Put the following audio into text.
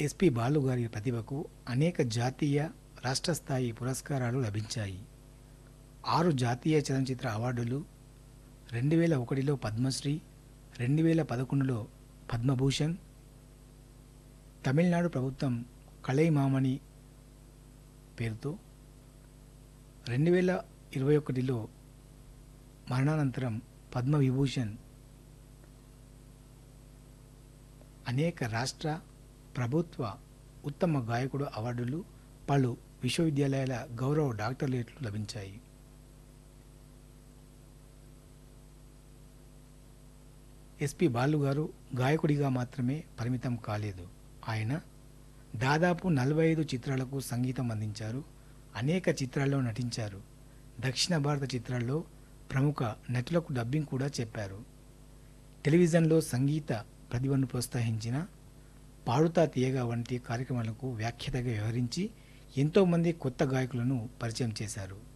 SP Balu గారి ప్రతిభకు అనేక జాతీయ రాష్ట్ర స్థాయి పురస్కారాలు లభించాయి ఆరు జాతీయ చలనచిత్ర అవార్డులు రెండు వేల ఒకటిలో పద్మశ్రీ రెండు వేల పదకొండులో పద్మభూషణ్ తమిళనాడు ప్రభుత్వం కళైమామణి పేరుతో రెండు వేల ఇరవై ఒకటిలో మరణానంతరం పద్మవిభూషణ్ అనేక రాష్ట్ర ప్రభుత్వ ఉత్తమ గాయకుడు అవార్డులు పలు విశ్వవిద్యాలయాల గౌరవ డాక్టరేట్లు లభించాయి ఎస్పి బాలు గారు గాయకుడిగా మాత్రమే పరిమితం కాలేదు ఆయన దాదాపు నలభై ఐదు చిత్రాలకు సంగీతం అందించారు అనేక చిత్రాల్లో నటించారు దక్షిణ భారత చిత్రాల్లో ప్రముఖ నటులకు డబ్బింగ్ కూడా చెప్పారు టెలివిజన్లో సంగీత ప్రతిభను ప్రోత్సహించిన పాడుతా తీయగా వంటి కార్యక్రమాలకు వ్యాఖ్యాతగా వ్యవహరించి ఎంతోమంది కొత్త గాయకులను పరిచయం చేశారు